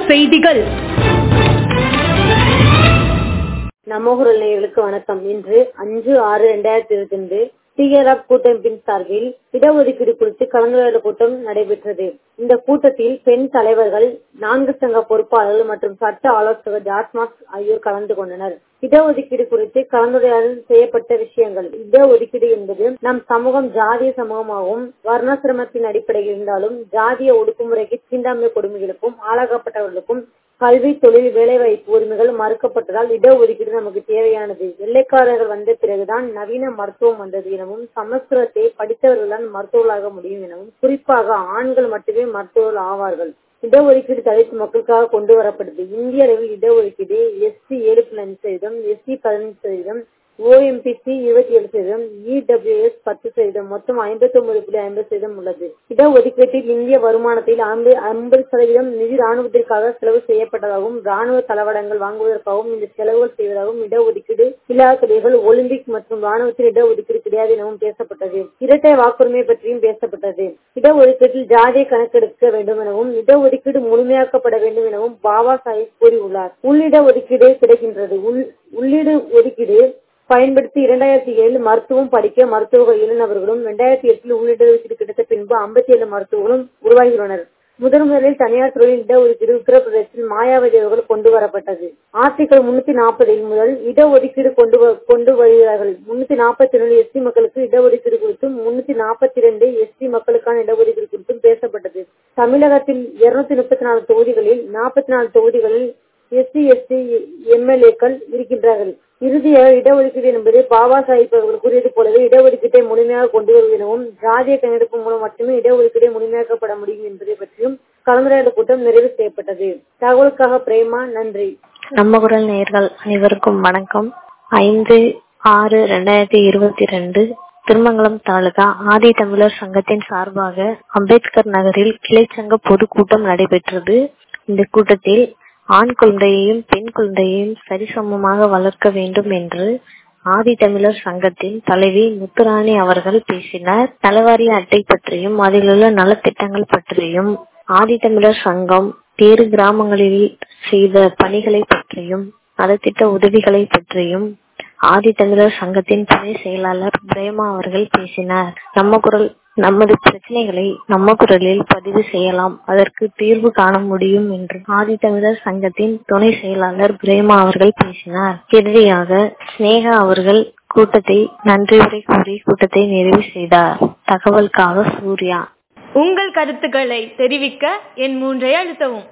செய்திகள் நமகுரல் நேயர்களுக்கு வணக்கம் இன்று அஞ்சு ஆறு இரண்டாயிரத்தி இருபத்தி ரெண்டு டிஆர்எஃப் கூட்டமைப்பின் சார்பில் இடஒதுக்கீடு குறித்து கலந்துரையாடல் கூட்டம் நடைபெற்றது இந்த கூட்டத்தில் பெண் தலைவர்கள் நான்கு சங்க பொறுப்பாளர்கள் மற்றும் சட்ட ஆலோசகர் ஜாஸ்மாஸ் ஆகியோர் கலந்து கொண்டனர் இடஒதுக்கீடு குறித்து கலந்துரையாடல் செய்யப்பட்ட விஷயங்கள் இடஒதுக்கீடு என்பது நம் சமூகம் ஜாதிய சமூகமாகவும் வர்ணசிரமத்தின் அடிப்படையில் இருந்தாலும் ஜாதிய ஒடுக்குமுறைக்கு தீண்டாமை கொடுமைகளுக்கும் ஆளாகப்பட்டவர்களுக்கும் கல்வி தொழில் வேலைவாய்ப்பு உரிமைகள் மறுக்கப்பட்டதால் இடஒதுக்கீடு நமக்கு தேவையானது வெள்ளைக்காரர்கள் வந்த பிறகுதான் நவீன மருத்துவம் வந்தது எனவும் சமஸ்கிருதத்தை படித்தவர்கள்தான் மருத்துவர்களாக முடியும் எனவும் குறிப்பாக ஆண்கள் மட்டுமே மருத்துவர்கள் ஆவார்கள் இடஒதுக்கீடு தலித் மக்களுக்காக கொண்டு வரப்பட்டது இந்திய அளவில் இடஒதுக்கீடு எஸ்சி ஏழு புள்ளி அஞ்சு சதவீதம் எஸ்சி பதினஞ்சு சதவீதம் ஓஎம்பிசி இருபத்தி ஏழு சதவீதம் இடபிள்யூஎஸ் பத்து சதவீதம் மொத்தம் ஐம்பத்தி ஒன்பது புள்ளி ஐம்பது சதவீதம் உள்ளது இடஒதுக்கீட்டில் இந்திய வருமானத்தில் ஐம்பது சதவீதம் நிதி ராணுவத்திற்காக செலவு செய்யப்பட்டதாகவும் ராணுவ தளவாடங்கள் வாங்குவதற்காகவும் இந்த செலவுகள் செய்வதாகவும் இடஒதுக்கீடு இல்லாத துறைகள் ஒலிம்பிக் மற்றும் ராணுவத்தில் இடஒதுக்கீடு கிடையாது எனவும் பேசப்பட்டது இரட்டை வாக்குரிமை பற்றியும் பேசப்பட்டது இடஒதுக்கீட்டில் ஜாதியை கணக்கெடுக்க வேண்டும் எனவும் இடஒதுக்கீடு முழுமையாக்கப்பட வேண்டும் எனவும் பாபா சாஹிப் கூறியுள்ளார் உள்ளிட ஒதுக்கீடு கிடைக்கின்றது உள்ளீடு ஒதுக்கீடு பயன்படுத்தி இரண்டாயிரத்தி ஏழில் மருத்துவம் படிக்க மருத்துவ இளநபர்களும் இரண்டாயிரத்தி எட்டில் உள்ளிட ஒதுக்கீடு கிடைத்த பின்பு ஐம்பத்தி ஏழு மருத்துவர்களும் உருவாகியுள்ளனர் முதன் முதலில் தனியார் துறையில் இடஒதுக்கீடு உத்தரப்பிரதேசத்தில் மாயாவதி அவர்கள் கொண்டு வரப்பட்டது ஆர்டிகல் முன்னூத்தி நாற்பதில் முதல் இடஒதுக்கீடு கொண்டு கொண்டு வருகிறார்கள் முன்னூத்தி நாற்பத்தி இரண்டு எஸ்சி மக்களுக்கு இடஒதுக்கீடு குறித்தும் முன்னூத்தி நாற்பத்தி இரண்டு எஸ்சி மக்களுக்கான இடஒதுக்கீடு குறித்தும் பேசப்பட்டது தமிழகத்தில் இருநூத்தி முப்பத்தி நாலு தொகுதிகளில் நாற்பத்தி நாலு தொகுதிகளில் எஸ்சி எஸ்டி எம்எல்ஏக்கள் இருக்கின்றார்கள் இறுதியாக இடஒதுக்கீடு என்பது பாபா சாஹிப் அவர்கள் கூறியது போலவே இடஒதுக்கீட்டை முழுமையாக கொண்டு வருவதெனவும் ஜாதிய கணக்கெடுப்பு மூலம் மட்டுமே இடஒதுக்கீடு முழுமையாக்கப்பட முடியும் என்பதை பற்றியும் கலந்துரையாடல் கூட்டம் நிறைவு செய்யப்பட்டது தகவலுக்காக பிரேமா நன்றி நம்ம குரல் நேர்கள் அனைவருக்கும் வணக்கம் ஐந்து ஆறு ரெண்டாயிரத்தி இருபத்தி ரெண்டு திருமங்கலம் தாலுகா ஆதி தமிழர் சங்கத்தின் சார்பாக அம்பேத்கர் நகரில் கிளைச்சங்க பொதுக்கூட்டம் நடைபெற்றது இந்த கூட்டத்தில் ஆண் குழந்தையையும் பெண் குழந்தையையும் சரிசமமாக வளர்க்க வேண்டும் என்று ஆதி தமிழர் சங்கத்தின் தலைவி முத்துராணி அவர்கள் பேசினார் நலவாரிய அட்டை பற்றியும் அதில் உள்ள நலத்திட்டங்கள் பற்றியும் ஆதி தமிழர் சங்கம் வேறு கிராமங்களில் செய்த பணிகளை பற்றியும் நலத்திட்ட உதவிகளை பற்றியும் ஆதி தமிழர் சங்கத்தின் துணை செயலாளர் பிரேமா அவர்கள் பேசினார் நம்ம குரல் நமது பிரச்சனைகளை நம்ம குரலில் பதிவு செய்யலாம் அதற்கு தீர்வு காண முடியும் என்று ஆதி தமிழர் சங்கத்தின் துணை செயலாளர் பிரேமா அவர்கள் பேசினார் இறுதியாக ஸ்னேகா அவர்கள் கூட்டத்தை நன்றி உரை கூறி கூட்டத்தை நிறைவு செய்தார் தகவலுக்காக சூர்யா உங்கள் கருத்துக்களை தெரிவிக்க என் மூன்றை அழுத்தவும்